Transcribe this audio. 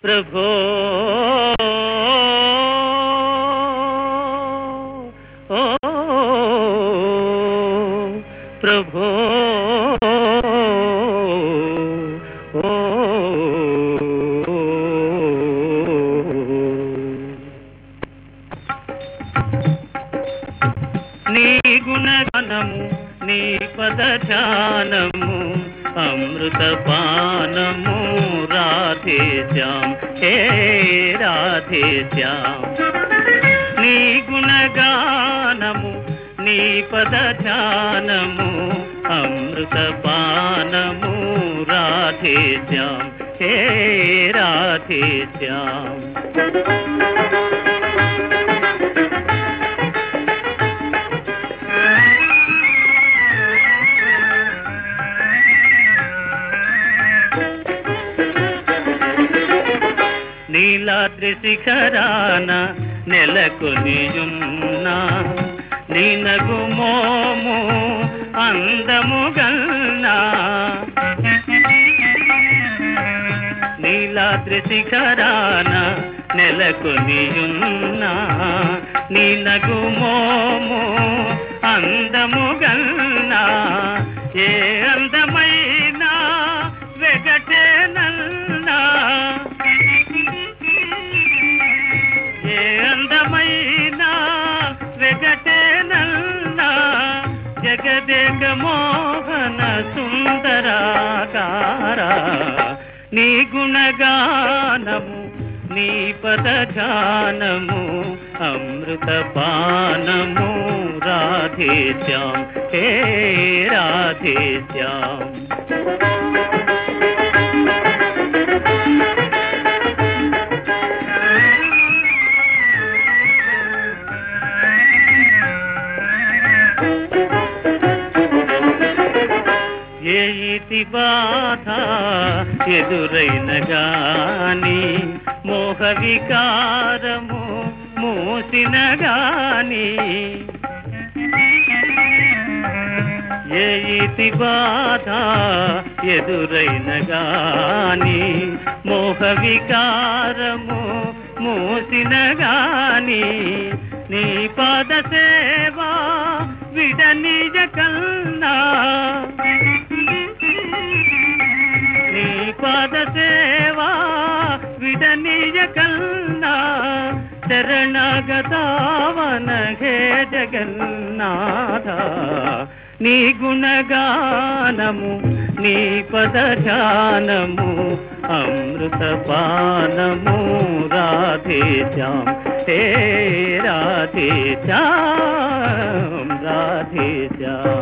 ప్రభో ఓ ప్రభో ఓ నీ గుణగణము నీ పద ధ్యానము అమృత పానము రాధే శ్యామ్ హే రాధే శ్యామ్ నీ గుణగానము నీ పద ధ్యానము అమృత పానము రాధే శ్యామ్ హే రాధే శ్యామ్ నీలాద్రి శిఖరాన నెలకొనియున్నా నీనగు మోము అందము గల్నా నీలాద్రి శిఖరాన నెలకొనియున్నా నీనగు మోము అందము గల్నా ఏ అందమైనా వెగటే నల్నా ఏ అందమైన వెగటేనల్లా జగదేక మోహన సుందరాకార నీ గుణగానము నీ పద ధ్యానము అమృత పానము రాధే శ్యామ్ హే రాధే శ్యామ్ ఏ ఇతి బాధ ఎదురైన గాని మోహ వికారము మూసిన గాని ఏ ఇతి బాధ ఎదురైన గాని మోహ వికారము మూసిన గాని నీ పాద సేవా విడ నిజ కన్నా నీ పాద సేవా విడ నిజ కన్నా శరణగతావన హే జగన్నాథ నీ గుణగానము నీ పద ధ్యానము అమృత పానము రాధే శ్యామ్ హే రాధే శ్యామ్ రాధే శ్యామ్